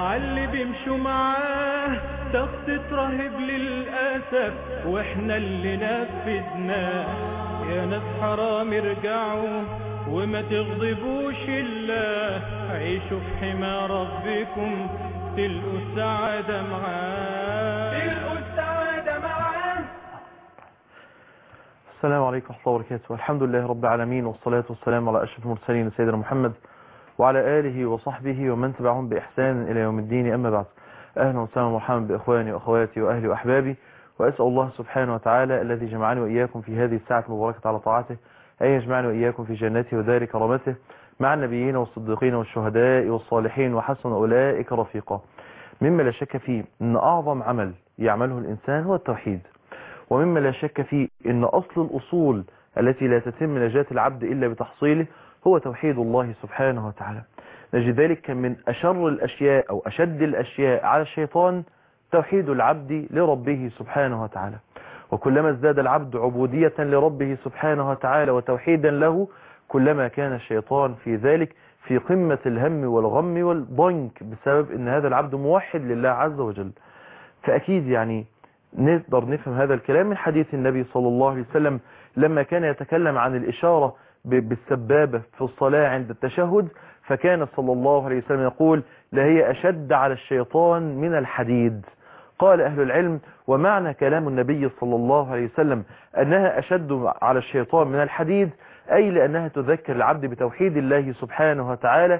اللي بيمشوا معاه تخطيط رهيب للأسف واحنا اللي نفذناه يا ناس حرام ارجعوا وما تغضبوش الله عيشوا في حمى ربكم تلقوا السعادة معاه تلقوا السعادة معاه السلام عليكم ورحمة الله وبركاته الحمد لله رب العالمين والصلاة والسلام على أشرف المرسلين سيدنا محمد وعلى آله وصحبه ومن تبعهم بإحسان إلى يوم الدين أما بعد أهلا وسهلا ومرحبا بإخواني وأخواتي وأهلي وأحبابي وأسأل الله سبحانه وتعالى الذي جمعني وإياكم في هذه الساعة المباركة على طاعته أن يجمعني وإياكم في جنته ودار كرامته مع النبيين والصديقين والشهداء والصالحين وحسن أولئك رفيقا مما لا شك فيه أن أعظم عمل يعمله الإنسان هو التوحيد ومما لا شك فيه أن أصل الأصول التي لا تتم نجاة العبد إلا بتحصيله هو توحيد الله سبحانه وتعالى نجد ذلك كان من أشر الأشياء أو أشد الأشياء على الشيطان توحيد العبد لربه سبحانه وتعالى وكلما ازداد العبد عبودية لربه سبحانه وتعالى وتوحيدا له كلما كان الشيطان في ذلك في قمة الهم والغم والضنك بسبب ان هذا العبد موحد لله عز وجل فأكيد يعني نقدر نفهم هذا الكلام من حديث النبي صلى الله عليه وسلم لما كان يتكلم عن الإشارة بالسبابة في الصلاة عند التشهد فكان صلى الله عليه وسلم يقول لهي أشد على الشيطان من الحديد قال أهل العلم ومعنى كلام النبي صلى الله عليه وسلم أنها أشد على الشيطان من الحديد أي لأنها تذكر العبد بتوحيد الله سبحانه وتعالى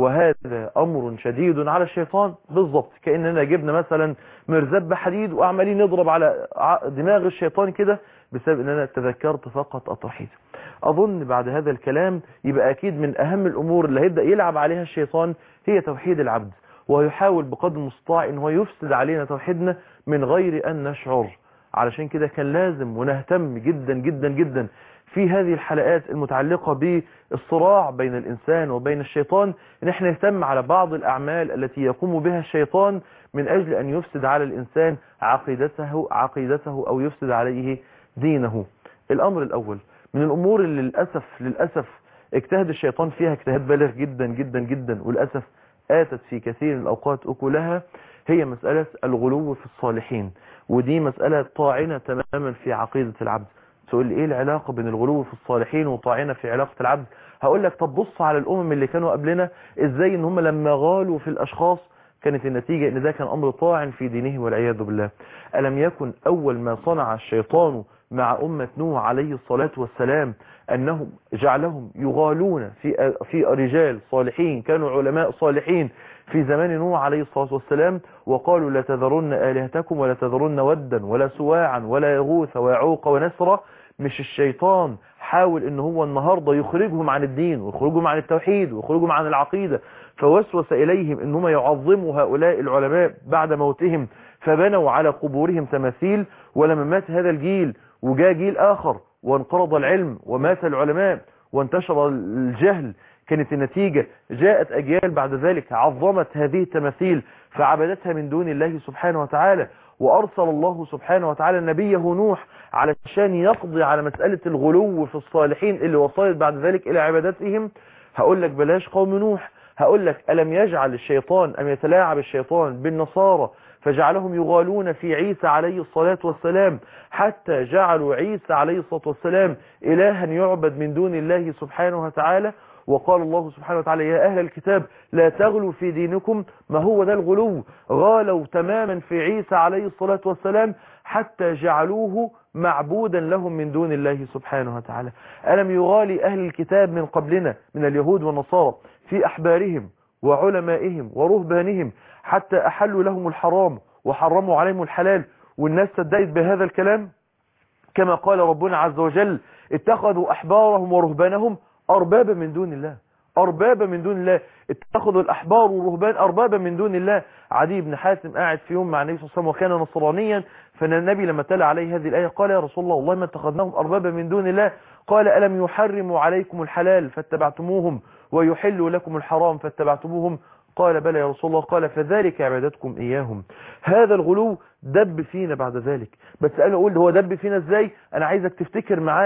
وهذا أمر شديد على الشيطان بالضبط كأننا جبنا مثلا مرزبة حديد وعمالين نضرب على دماغ الشيطان كده بسبب أننا تذكرت فقط التوحيد أظن بعد هذا الكلام يبقى أكيد من أهم الأمور اللي هيبدأ يلعب عليها الشيطان هي توحيد العبد ويحاول بقدر المستطاع ان هو يفسد علينا توحيدنا من غير أن نشعر علشان كده كان لازم ونهتم جدا جدا جدا في هذه الحلقات المتعلقة بالصراع بين الإنسان وبين الشيطان ان احنا نهتم على بعض الأعمال التي يقوم بها الشيطان من أجل أن يفسد على الإنسان عقيدته, عقيدته أو يفسد عليه دينه الأمر الأول من الأمور اللي للأسف للأسف اجتهد الشيطان فيها اجتهاد بالغ جدا جدا جدا وللأسف آتت في كثير من الأوقات أكلها هي مسألة الغلو في الصالحين ودي مسألة طاعنة تماما في عقيدة العبد تقول ايه العلاقة بين الغلو في الصالحين وطاعنة في علاقة العبد هقول لك طب بص على الأمم اللي كانوا قبلنا ازاي ان هم لما غالوا في الأشخاص كانت النتيجة ان ده كان أمر طاعن في دينه والعياذ بالله ألم يكن أول ما صنع الشيطان مع أمة نوح عليه الصلاة والسلام أنهم جعلهم يغالون في في رجال صالحين كانوا علماء صالحين في زمان نوح عليه الصلاة والسلام وقالوا لا تذرن آلهتكم ولا تذرن ودا ولا سواعا ولا يغوث ويعوق ونسرا مش الشيطان حاول ان هو النهاردة يخرجهم عن الدين ويخرجهم عن التوحيد ويخرجهم عن العقيدة فوسوس إليهم ان هم يعظموا هؤلاء العلماء بعد موتهم فبنوا على قبورهم تماثيل ولما مات هذا الجيل وجاء جيل آخر وانقرض العلم ومات العلماء وانتشر الجهل كانت النتيجة جاءت أجيال بعد ذلك عظمت هذه التماثيل فعبدتها من دون الله سبحانه وتعالى وأرسل الله سبحانه وتعالى نبيه نوح علشان يقضي على مسألة الغلو في الصالحين اللي وصلت بعد ذلك إلى عبادتهم هقول لك بلاش قوم نوح هقول لك ألم يجعل الشيطان أم يتلاعب الشيطان بالنصارى فجعلهم يغالون في عيسى عليه الصلاة والسلام حتى جعلوا عيسى عليه الصلاة والسلام إلها يعبد من دون الله سبحانه وتعالى وقال الله سبحانه وتعالى يا أهل الكتاب لا تغلوا في دينكم ما هو ده الغلو غالوا تماما في عيسى عليه الصلاة والسلام حتى جعلوه معبودا لهم من دون الله سبحانه وتعالى ألم يغالي أهل الكتاب من قبلنا من اليهود والنصارى في أحبارهم وعلمائهم ورهبانهم حتى أحلوا لهم الحرام وحرموا عليهم الحلال والناس صدقت بهذا الكلام كما قال ربنا عز وجل اتخذوا أحبارهم ورهبانهم أربابا من دون الله أربابا من دون الله اتخذوا الأحبار والرهبان أربابا من دون الله عدي بن حاتم قاعد في يوم مع النبي صلى الله عليه وسلم وكان نصرانيا فالنبي لما تلا عليه هذه الآية قال يا رسول الله والله ما اتخذناهم أربابا من دون الله قال ألم يحرموا عليكم الحلال فاتبعتموهم ويحلوا لكم الحرام فاتبعتموهم قال بلى يا رسول الله قال فذلك عبادتكم إياهم هذا الغلو دب فينا بعد ذلك بس أنا أقول هو دب فينا إزاي أنا عايزك تفتكر معايا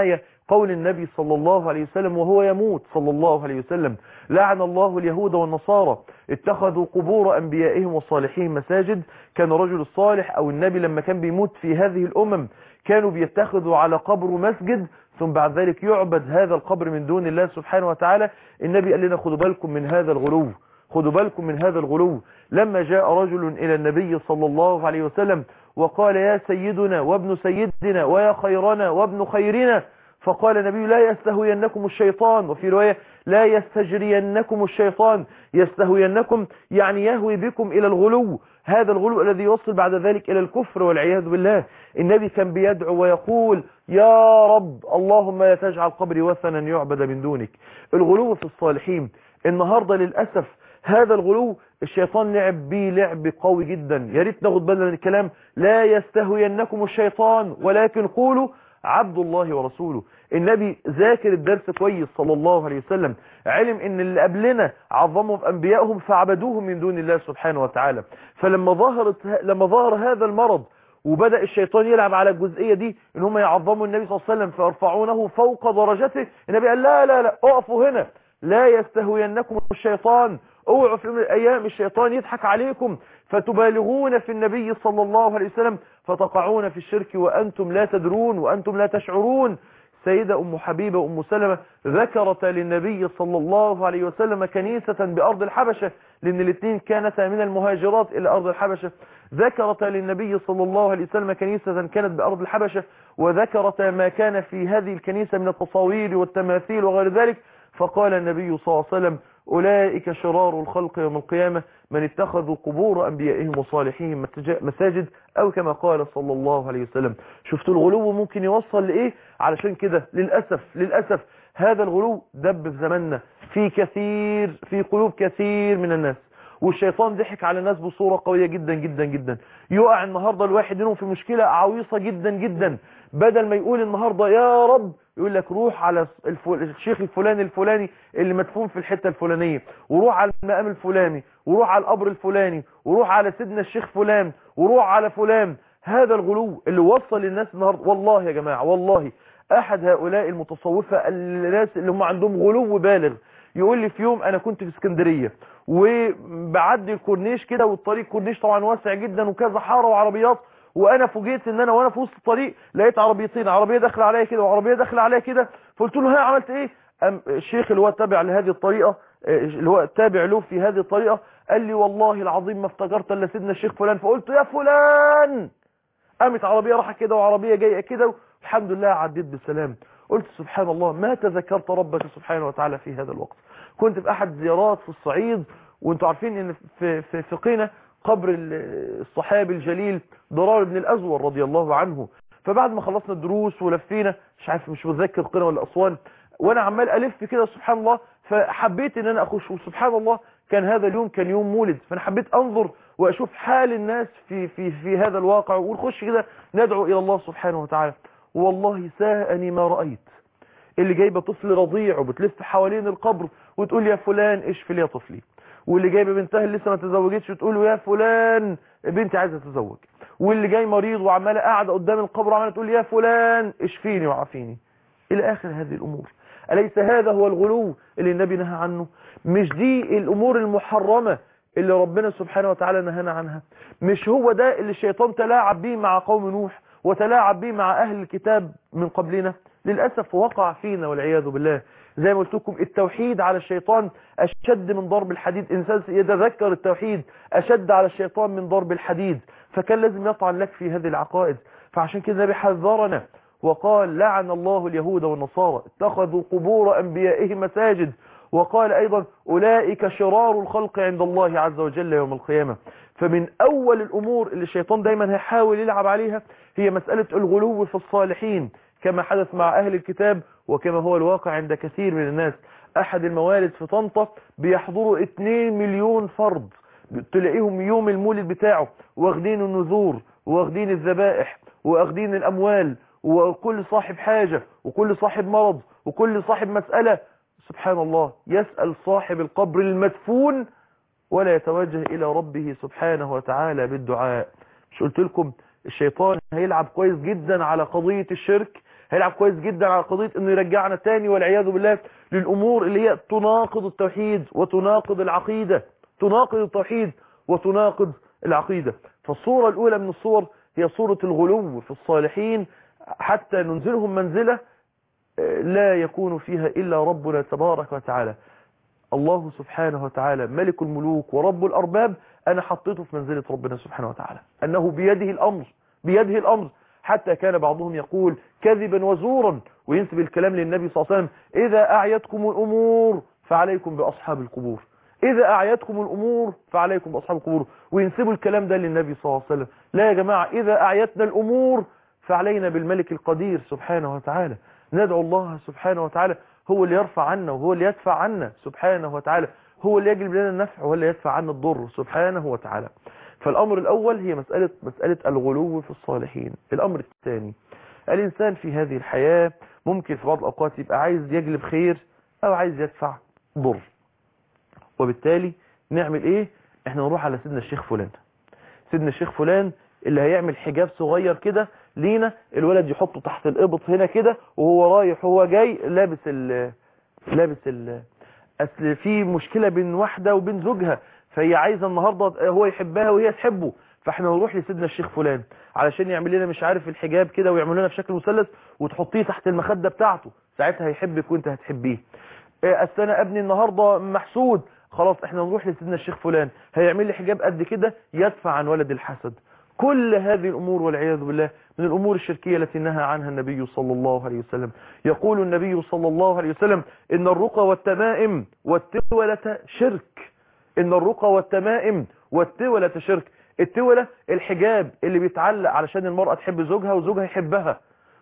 قول النبي صلى الله عليه وسلم وهو يموت صلى الله عليه وسلم لعن الله اليهود والنصارى اتخذوا قبور أنبيائهم وصالحين مساجد كان رجل الصالح أو النبي لما كان بيموت في هذه الأمم كانوا بيتخذوا على قبر مسجد ثم بعد ذلك يعبد هذا القبر من دون الله سبحانه وتعالى النبي قال لنا خدوا بالكم من هذا الغلو خدوا بالكم من هذا الغلو لما جاء رجل إلى النبي صلى الله عليه وسلم وقال يا سيدنا وابن سيدنا ويا خيرنا وابن خيرنا فقال النبي لا يستهوينكم الشيطان وفي رواية لا يستجرينكم الشيطان يستهوينكم يعني يهوي بكم إلى الغلو هذا الغلو الذي يوصل بعد ذلك إلى الكفر والعياذ بالله النبي كان بيدعو ويقول يا رب اللهم لا تجعل قبري وثنا يعبد من دونك الغلو في الصالحين النهاردة للأسف هذا الغلو الشيطان لعب بيه لعب قوي جدا يا ريت ناخد بالنا من الكلام لا يستهوينكم الشيطان ولكن قولوا عبد الله ورسوله النبي ذاكر الدرس كويس صلى الله عليه وسلم علم ان اللي قبلنا عظموا في انبيائهم فعبدوهم من دون الله سبحانه وتعالى فلما ظهرت لما ظهر هذا المرض وبدأ الشيطان يلعب على الجزئية دي ان هم يعظموا النبي صلى الله عليه وسلم فيرفعونه فوق درجته النبي قال لا لا لا اقفوا هنا لا يستهوينكم الشيطان اوعوا في يوم من الايام الشيطان يضحك عليكم فتبالغون في النبي صلى الله عليه وسلم فتقعون في الشرك وانتم لا تدرون وانتم لا تشعرون سيدة ام حبيبة وام سلمة ذكرت للنبي صلى الله عليه وسلم كنيسة بارض الحبشة لان الاثنين كانتا من المهاجرات الى ارض الحبشة ذكرت للنبي صلى الله عليه وسلم كنيسة كانت بارض الحبشة وذكرت ما كان في هذه الكنيسة من التصاوير والتماثيل وغير ذلك فقال النبي صلى الله عليه وسلم أولئك شرار الخلق يوم القيامة من اتخذوا قبور أنبيائهم وصالحهم مساجد أو كما قال صلى الله عليه وسلم شفتوا الغلو ممكن يوصل لإيه علشان كده للأسف للأسف هذا الغلو دب في زماننا في كثير في قلوب كثير من الناس والشيطان ضحك على الناس بصورة قوية جدا جدا جدا يقع النهاردة الواحد منهم في مشكلة عويصة جدا جدا بدل ما يقول النهاردة يا رب يقول لك روح على الفل... الشيخ الفلاني الفلاني اللي مدفون في الحتة الفلانية وروح على المقام الفلاني وروح على القبر الفلاني وروح على سيدنا الشيخ فلان وروح على فلان هذا الغلو اللي وصل للناس النهاردة والله يا جماعة والله احد هؤلاء المتصوفة الناس اللي هم عندهم غلو بالغ يقول لي في يوم انا كنت في اسكندرية وبعدي الكورنيش كده والطريق كورنيش طبعا واسع جدا وكذا حاره وعربيات وانا فوجئت ان انا وانا في وسط الطريق لقيت عربيتين عربيه داخله عليا كده وعربيه داخله عليا كده فقلت له ها عملت ايه أم الشيخ اللي هو تابع لهذه الطريقه اللي هو تابع له في هذه الطريقه قال لي والله العظيم ما افتكرت الا سيدنا الشيخ فلان فقلت يا فلان قامت عربيه راحت كده وعربيه جايه كده الحمد لله عديت بالسلام قلت سبحان الله ما تذكرت ربك سبحانه وتعالى في هذا الوقت كنت في احد زيارات في الصعيد وانتوا عارفين ان في في فقينا قبر الصحابي الجليل ضرار بن الازور رضي الله عنه فبعد ما خلصنا الدروس ولفينا مش عارف مش متذكر قنا ولا اسوان وانا عمال الف كده سبحان الله فحبيت ان انا اخش وسبحان الله كان هذا اليوم كان يوم مولد فانا حبيت انظر واشوف حال الناس في في في هذا الواقع ونخش كده ندعو الى الله سبحانه وتعالى والله ساءني ما رايت اللي جايبه طفل رضيع وبتلف حوالين القبر وتقول يا فلان اشفي لي يا طفلي واللي جايبه بنتها اللي لسه ما تزوجتش وتقول له يا فلان بنتي عايزه تتزوج واللي جاي مريض وعماله قاعده قدام القبر وعماله تقول يا فلان اشفيني وعافيني الى اخر هذه الامور اليس هذا هو الغلو اللي النبي نهى عنه مش دي الامور المحرمه اللي ربنا سبحانه وتعالى نهانا عنها مش هو ده اللي الشيطان تلاعب به مع قوم نوح وتلاعب به مع اهل الكتاب من قبلنا للاسف وقع فينا والعياذ بالله زي ما قلت لكم التوحيد على الشيطان أشد من ضرب الحديد إنسان يتذكر التوحيد أشد على الشيطان من ضرب الحديد فكان لازم يطعن لك في هذه العقائد فعشان كده النبي حذرنا وقال لعن الله اليهود والنصارى اتخذوا قبور أنبيائهم مساجد وقال أيضا أولئك شرار الخلق عند الله عز وجل يوم القيامة فمن أول الأمور اللي الشيطان دايما هيحاول يلعب عليها هي مسألة الغلو في الصالحين كما حدث مع أهل الكتاب وكما هو الواقع عند كثير من الناس أحد الموالد في طنطا بيحضروا 2 مليون فرد تلاقيهم يوم المولد بتاعه واخدين النذور واخدين الذبائح واخدين الأموال وكل صاحب حاجة وكل صاحب مرض وكل صاحب مسألة سبحان الله يسأل صاحب القبر المدفون ولا يتوجه إلى ربه سبحانه وتعالى بالدعاء مش قلت لكم الشيطان هيلعب كويس جدا على قضية الشرك هيلعب كويس جدا على قضية انه يرجعنا تاني والعياذ بالله للامور اللي هي تناقض التوحيد وتناقض العقيدة تناقض التوحيد وتناقض العقيدة فالصورة الاولى من الصور هي صورة الغلو في الصالحين حتى ننزلهم منزلة لا يكون فيها الا ربنا تبارك وتعالى الله سبحانه وتعالى ملك الملوك ورب الأرباب أنا حطيته في منزلة ربنا سبحانه وتعالى أنه بيده الأمر بيده الأمر حتى كان بعضهم يقول كذبا وزورا وينسب الكلام للنبي صلى الله عليه وسلم إذا أعيتكم الأمور فعليكم بأصحاب القبور إذا أعيتكم الأمور فعليكم بأصحاب القبور وينسبوا الكلام ده للنبي صلى الله عليه وسلم لا يا جماعة إذا أعيتنا الأمور فعلينا بالملك القدير سبحانه وتعالى ندعو الله سبحانه وتعالى هو اللي يرفع عنا وهو اللي يدفع عنا سبحانه وتعالى هو اللي يجلب لنا النفع وهو اللي يدفع عنا الضر سبحانه وتعالى فالأمر الأول هي مسألة, مسألة الغلو في الصالحين الأمر الثاني الإنسان في هذه الحياة ممكن في بعض الأوقات يبقى عايز يجلب خير أو عايز يدفع ضر وبالتالي نعمل إيه إحنا نروح على سيدنا الشيخ فلان سيدنا الشيخ فلان اللي هيعمل حجاب صغير كده لينا الولد يحطه تحت القبط هنا كده وهو رايح وهو جاي لابس ال لابس ال اصل في مشكلة بين واحدة وبين زوجها فهي عايزة النهاردة هو يحبها وهي تحبه فاحنا نروح لسيدنا الشيخ فلان علشان يعمل لنا مش عارف الحجاب كده ويعمل لنا بشكل مثلث وتحطيه تحت المخدة بتاعته ساعتها هيحبك وانت هتحبيه اصل انا ابني النهاردة محسود خلاص احنا نروح لسيدنا الشيخ فلان هيعمل لي حجاب قد كده يدفع عن ولد الحسد كل هذه الأمور والعياذ بالله من الأمور الشركية التي نهى عنها النبي صلى الله عليه وسلم يقول النبي صلى الله عليه وسلم إن الرقى والتمائم والتولة شرك إن الرقى والتمائم والتولة شرك التولة الحجاب اللي بيتعلق علشان المرأة تحب زوجها وزوجها يحبها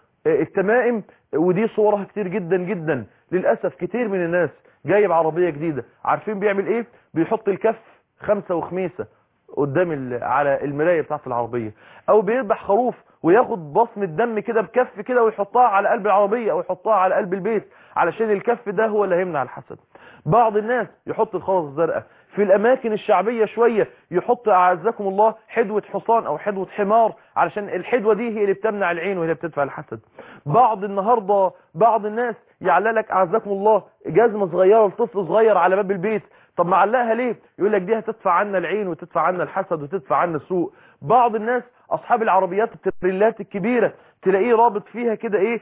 التمائم ودي صورها كتير جدا جدا للأسف كتير من الناس جايب عربية جديدة عارفين بيعمل ايه بيحط الكف خمسة وخميسة قدام على المراية بتاعت العربية او بيذبح خروف وياخد بصمة دم كده بكف كده ويحطها على قلب العربية او يحطها على قلب البيت علشان الكف ده هو اللي هيمنع الحسد بعض الناس يحط الخرز الزرقاء في الاماكن الشعبية شوية يحط اعزكم الله حدوة حصان او حدوة حمار علشان الحدوة دي هي اللي بتمنع العين وهي اللي بتدفع الحسد بعض النهاردة بعض الناس يعللك اعزكم الله جزمة صغيرة لطفل صغير على باب البيت طب معلقها ليه يقول لك دي هتدفع عنا العين وتدفع عنا الحسد وتدفع عنا السوء بعض الناس اصحاب العربيات التريلات الكبيرة تلاقيه رابط فيها كده ايه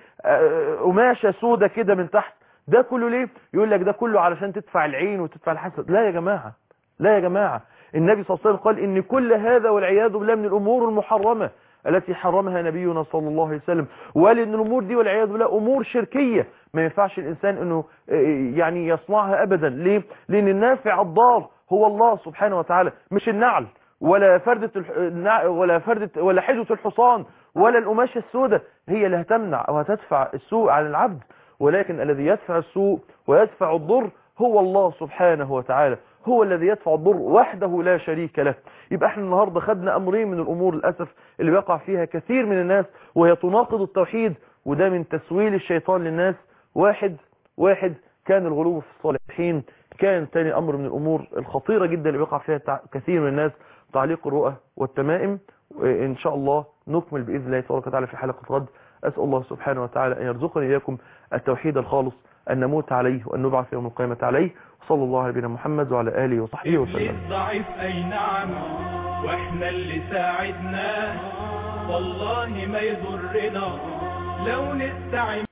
قماشة سودة كده من تحت ده كله ليه يقول لك ده كله علشان تدفع العين وتدفع الحسد لا يا جماعة لا يا جماعة النبي صلى الله عليه وسلم قال ان كل هذا والعياذ بالله من الامور المحرمة التي حرمها نبينا صلى الله عليه وسلم وقال ان الامور دي والعياذ بالله امور شركية ما ينفعش الانسان انه يعني يصنعها ابدا ليه لان النافع الضار هو الله سبحانه وتعالى مش النعل ولا فردة الح... ولا فردة ولا حدوة الحصان ولا القماشة السوداء هي اللي هتمنع او هتدفع السوء عن العبد ولكن الذي يدفع السوء ويدفع الضر هو الله سبحانه وتعالى هو الذي يدفع الضر وحده لا شريك له يبقى احنا النهاردة خدنا امرين من الامور للأسف اللي بيقع فيها كثير من الناس وهي تناقض التوحيد وده من تسويل الشيطان للناس واحد واحد كان الغلو في الصالحين كان تاني امر من الامور الخطيرة جدا اللي بيقع فيها كثير من الناس تعليق الرؤى والتمائم ان شاء الله نكمل باذن الله تبارك وتعالى في حلقة غد اسال الله سبحانه وتعالى ان يرزقني اياكم التوحيد الخالص ان نموت عليه وان نبعث يوم القيامة عليه صلى الله على نبينا محمد وعلى اله وصحبه وسلم ضعيف اي نعم واحنا اللي ساعدناه والله ما يضرنا لو نستعين